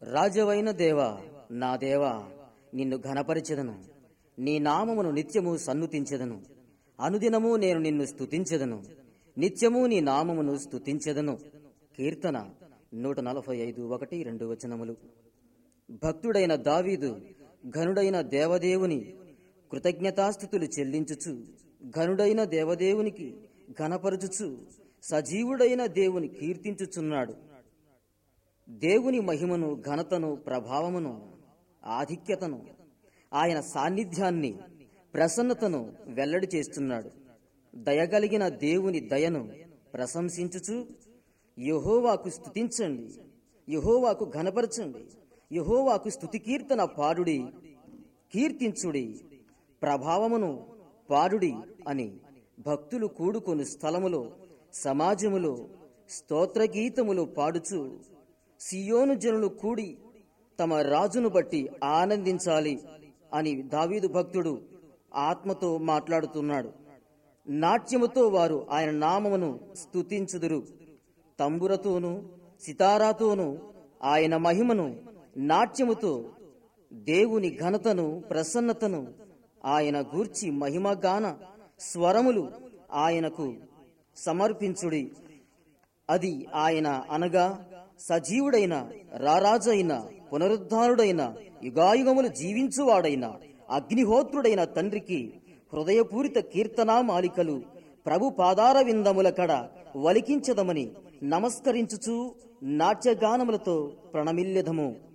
రాజవైన దేవా నా దేవా నిన్ను ఘనపరిచెదను నీ నామమును నిత్యము సన్నుతించెదను అనుదినము నేను నిన్ను స్తుతించెదను నిత్యము నీ నామమును స్తుతించెదను కీర్తన నూట నలభై ఐదు ఒకటి రెండు వచనములు భక్తుడైన దావీదు ఘనుడైన దేవదేవుని కృతజ్ఞతాస్థుతులు చెల్లించుచు ఘనుడైన దేవదేవునికి ఘనపరచుచు సజీవుడైన దేవుని కీర్తించుచున్నాడు దేవుని మహిమను ఘనతను ప్రభావమును ఆధిక్యతను ఆయన సాన్నిధ్యాన్ని ప్రసన్నతను వెల్లడి చేస్తున్నాడు దయగలిగిన దేవుని దయను ప్రశంసించుచు యహోవాకు స్తుతించండి యహోవాకు ఘనపరచండి యహోవాకు స్తుతి కీర్తన పాడుడి కీర్తించుడి ప్రభావమును పాడుడి అని భక్తులు కూడుకొని స్థలములో సమాజములో స్తోత్రగీతములు పాడుచు సియోను జనులు కూడి తమ రాజును బట్టి ఆనందించాలి అని దావీదు భక్తుడు ఆత్మతో మాట్లాడుతున్నాడు నాట్యముతో వారు ఆయన నామమును స్తుతించుదురు తంబురతోనూ సితారాతోనూ ఆయన మహిమను నాట్యముతో దేవుని ఘనతను ప్రసన్నతను ఆయన గూర్చి మహిమగాన స్వరములు ఆయనకు సమర్పించుడి అది ఆయన అనగా సజీవుడైన రారాజైన పునరుద్ధారుడైన యుగాయుగములు జీవించువాడైన అగ్నిహోత్రుడైన తండ్రికి హృదయపూరిత కీర్తనా మాలికలు ప్రభు పాదార విందముల కడ వలికించదమని నమస్కరించుచు నాట్యగానములతో ప్రణమిల్యదము